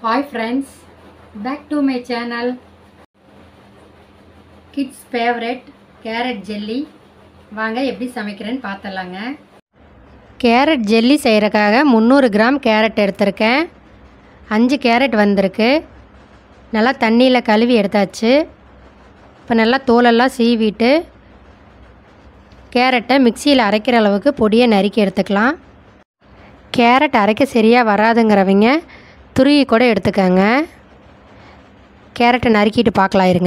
hi friends back to my channel kids favourite carrot jelly வாங்க எப்படி சமைக்கிறேன்னு பார்த்துடலாங்க carrot jelly செய்கிறக்காக முந்நூறு gram carrot எடுத்திருக்கேன் அஞ்சு கேரட் வந்திருக்கு நல்லா தண்ணியில் கழுவி எடுத்தாச்சு இப்போ நல்லா தோலெல்லாம் சீவிட்டு கேரட்டை மிக்சியில் அரைக்கிற அளவுக்கு பொடியை நறுக்கி எடுத்துக்கலாம் கேரட் அரைக்க சரியாக வராதுங்கிறவங்க துருவி கூட எடுத்துக்கோங்க கேரட்டை நறுக்கிட்டு பார்க்கலாம் இருங்க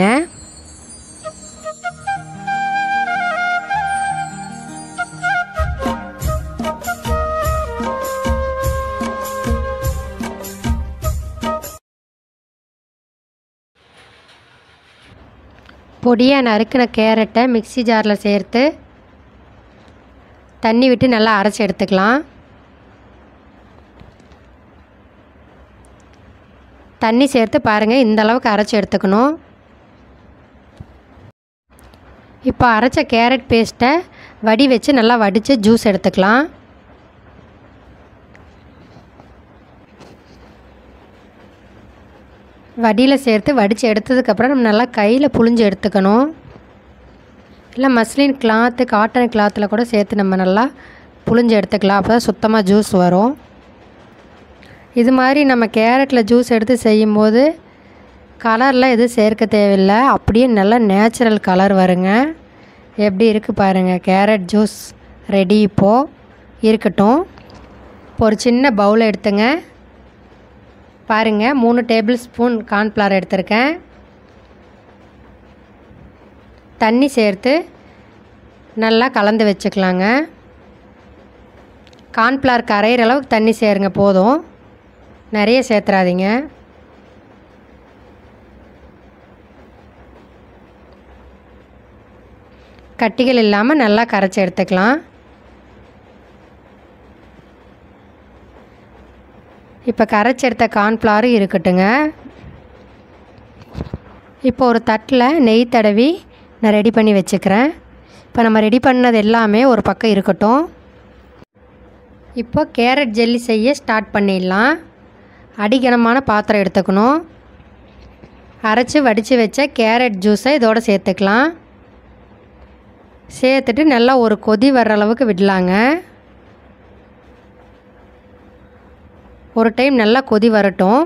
பொடியாக நறுக்கின கேரட்டை மிக்ஸி ஜாரில் சேர்த்து தண்ணி விட்டு நல்லா அரைச்சி எடுத்துக்கலாம் தண்ணி சேர்த்து பாருங்கள் இந்த அளவுக்கு அரைச்சி எடுத்துக்கணும் இப்போ அரைச்ச கேரட் பேஸ்ட்டை வடி வச்சு நல்லா வடித்து ஜூஸ் எடுத்துக்கலாம் வடியில் சேர்த்து வடித்து எடுத்ததுக்கப்புறம் நம்ம நல்லா கையில் புழிஞ்சு எடுத்துக்கணும் இல்லை மஸ்லின் கிளாத்து காட்டன் கிளாத்தில் கூட சேர்த்து நம்ம நல்லா புழிஞ்சு எடுத்துக்கலாம் அப்போ தான் சுத்தமாக ஜூஸ் வரும் இது மாதிரி நம்ம கேரட்டில் ஜூஸ் எடுத்து செய்யும்போது கலர்லாம் எதுவும் சேர்க்க தேவையில்லை அப்படியே நல்லா நேச்சுரல் கலர் வருங்க எப்படி இருக்குது பாருங்கள் கேரட் ஜூஸ் ரெடி இப்போது இருக்கட்டும் இப்போ ஒரு சின்ன பவுல் எடுத்துங்க பாருங்கள் மூணு டேபிள் ஸ்பூன் கார்ன்ஃப்ளவர் எடுத்திருக்கேன் தண்ணி சேர்த்து நல்லா கலந்து வச்சுக்கலாங்க கார்ன்ஃப்ளவர் கரையிற அளவுக்கு தண்ணி சேருங்க போதும் நிறைய சேர்த்துறாதீங்க கட்டிகள் இல்லாமல் நல்லா கரைச்சி எடுத்துக்கலாம் இப்போ கரைச்சி எடுத்த கார்ன்ஃப்ளவரும் இருக்கட்டுங்க இப்போ ஒரு தட்டில் நெய் தடவி நான் ரெடி பண்ணி வச்சுக்கிறேன் இப்போ நம்ம ரெடி பண்ணது எல்லாமே ஒரு பக்கம் இருக்கட்டும் இப்போ கேரட் ஜெல்லி செய்ய ஸ்டார்ட் பண்ணிடலாம் அடிகனமான பாத்திரம் எடுத்துக்கணும் அரைச்சி வடித்து வச்ச கேரட் ஜூஸை இதோடு சேர்த்துக்கலாம் சேர்த்துட்டு நல்லா ஒரு கொதி வர்ற அளவுக்கு விடலாங்க ஒரு டைம் நல்லா கொதி வரட்டும்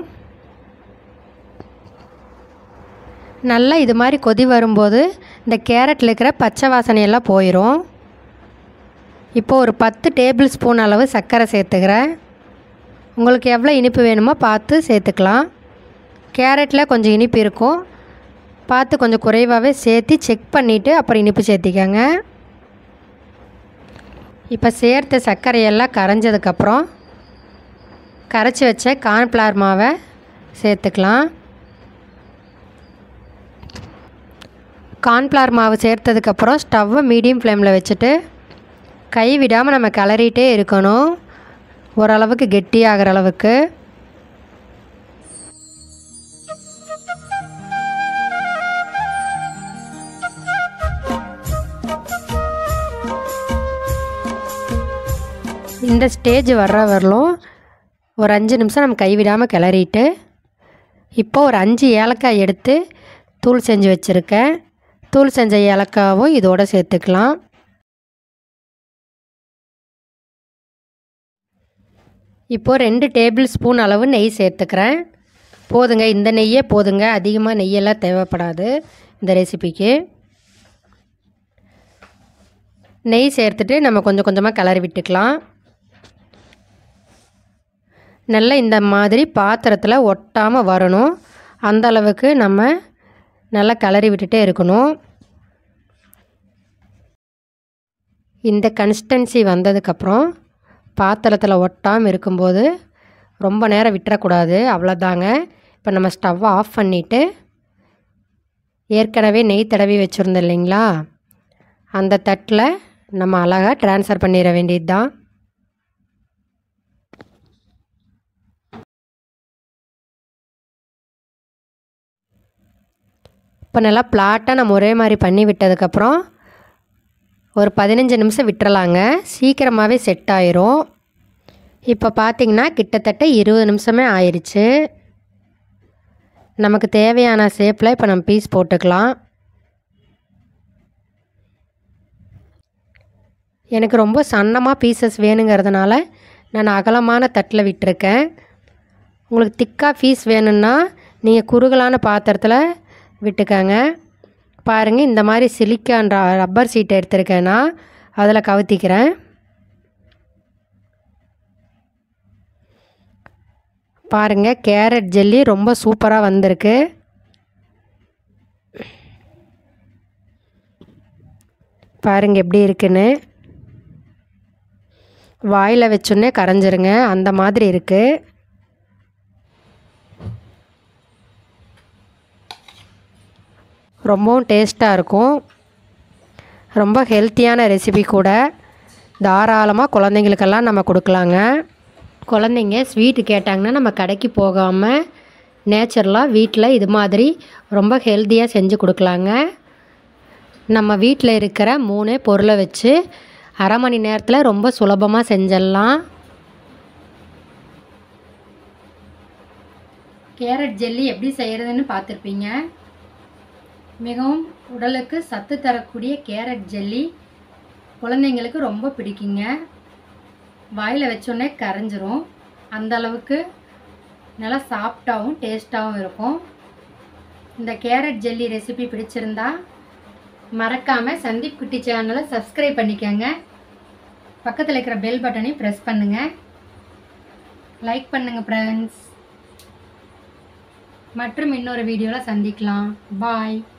நல்லா இது மாதிரி கொதி வரும்போது இந்த கேரட்டில் இருக்கிற பச்சை வாசனையெல்லாம் போயிடும் இப்போ ஒரு பத்து டேபிள் ஸ்பூன் அளவு சர்க்கரை சேர்த்துக்கிறேன் உங்களுக்கு எவ்வளோ இனிப்பு வேணுமோ பார்த்து சேர்த்துக்கலாம் கேரட்டில் கொஞ்சம் இனிப்பு இருக்கும் பார்த்து கொஞ்சம் குறைவாகவே சேர்த்து செக் பண்ணிவிட்டு அப்புறம் இனிப்பு சேர்த்திக்கங்க இப்போ சேர்த்த சர்க்கரையெல்லாம் கரைஞ்சதுக்கப்புறம் கரைச்சி வச்ச கார்ன்ஃப்ளவர் மாவை சேர்த்துக்கலாம் கார்ன்ஃப்ளவர் மாவு சேர்த்ததுக்கப்புறம் ஸ்டவ்வை மீடியம் ஃப்ளேமில் வச்சுட்டு கை விடாமல் நம்ம கிளறிட்டே இருக்கணும் ஓரளவுக்கு கெட்டியாகிற அளவுக்கு இந்த ஸ்டேஜ் வர்ற வரலும் ஒரு அஞ்சு நிமிஷம் நம்ம கைவிடாமல் கிளறிட்டு இப்போ ஒரு அஞ்சு ஏலக்காய் எடுத்து தூள் செஞ்சு வச்சுருக்கேன் தூள் செஞ்ச ஏலக்காவும் இதோடு சேர்த்துக்கலாம் இப்போது ரெண்டு டேபிள் ஸ்பூன் அளவு நெய் சேர்த்துக்கிறேன் போதுங்க இந்த நெய்யே போதுங்க அதிகமாக நெய்யெல்லாம் தேவைப்படாது இந்த ரெசிபிக்கு நெய் சேர்த்துட்டு நம்ம கொஞ்சம் கொஞ்சமாக கிளறி விட்டுக்கலாம் நல்லா இந்த மாதிரி பாத்திரத்தில் ஒட்டாமல் வரணும் அந்த அளவுக்கு நம்ம நல்லா கிளறி விட்டுட்டே இருக்கணும் இந்த கன்சிஸ்டன்சி வந்ததுக்கப்புறம் பாத்திரத்தில் ஒட்டாமல் இருக்கும்போது ரொம்ப நேரம் விட்டுறக்கூடாது அவ்வளோதாங்க இப்போ நம்ம ஸ்டவ்வை ஆஃப் பண்ணிவிட்டு ஏற்கனவே நெய் தடவி வச்சுருந்தோம் இல்லைங்களா அந்த தட்டில் நம்ம அழகாக ட்ரான்ஸ்ஃபர் பண்ணிட வேண்டியது தான் இப்போ நல்லா பிளாட்டாக நம்ம ஒரே மாதிரி பண்ணி விட்டதுக்கப்புறம் ஒரு பதினஞ்சு நிமிஷம் விட்டுறலாங்க சீக்கிரமாகவே செட் ஆயிரும் இப்போ பார்த்தீங்கன்னா கிட்டத்தட்ட இருபது நிமிஷமே ஆயிடுச்சு நமக்கு தேவையான ஷேப்பில் இப்போ நம்ம பீஸ் போட்டுக்கலாம் எனக்கு ரொம்ப சன்னமாக பீசஸ் வேணுங்கிறதுனால நான் அகலமான தட்டில் விட்டுருக்கேன் உங்களுக்கு திக்காக பீஸ் வேணும்னா நீங்கள் குறுகலான பாத்திரத்தில் விட்டுக்கங்க பாருங்கள் இந்த மாதிரி சிலிக்கான் ர- ரப்பர் சீட் எடுத்திருக்கேன்னா அதில் கவுத்திக்கிறேன் பாருங்கள் கேரட் ஜெல்லி ரொம்ப சூப்பராக வந்திருக்கு பாருங்க எப்படி இருக்குன்னு வாயில் வச்சோன்னே கரைஞ்சிருங்க அந்த மாதிரி இருக்குது ரொம்பவும் டேஸ்ட்டாக இருக்கும் ரொம்ப ஹெல்த்தியான ரெசிபி கூட தாராளமாக குழந்தைங்களுக்கெல்லாம் நம்ம கொடுக்கலாங்க குழந்தைங்க ஸ்வீட்டு கேட்டாங்கன்னா நம்ம கடைக்கு போகாமல் நேச்சுரலாக வீட்டில் இது மாதிரி ரொம்ப ஹெல்த்தியாக செஞ்சு கொடுக்கலாங்க நம்ம வீட்டில் இருக்கிற மூணே பொருளை வச்சு அரை மணி நேரத்தில் ரொம்ப சுலபமாக செஞ்சிடலாம் கேரட் ஜெல்லி எப்படி செய்கிறதுன்னு பார்த்துருப்பீங்க மிகவும் உடலுக்கு சத்து தரக்கூடிய கேரட் ஜெல்லி குழந்தைங்களுக்கு ரொம்ப பிடிக்குங்க வாயில் வச்சோடனே கரைஞ்சிரும் அந்த அளவுக்கு நல்லா சாஃப்டாகவும் டேஸ்ட்டாகவும் இருக்கும் இந்த கேரட் ஜெல்லி ரெசிபி பிடிச்சிருந்தா மறக்காமல் சந்தீப் குட்டி சேனலை சப்ஸ்கிரைப் பண்ணிக்கோங்க பக்கத்தில் இருக்கிற பெல் பட்டனையும் ப்ரெஸ் பண்ணுங்கள் லைக் பண்ணுங்கள் ஃப்ரெண்ட்ஸ் மற்றும் இன்னொரு வீடியோவில் சந்திக்கலாம் பாய்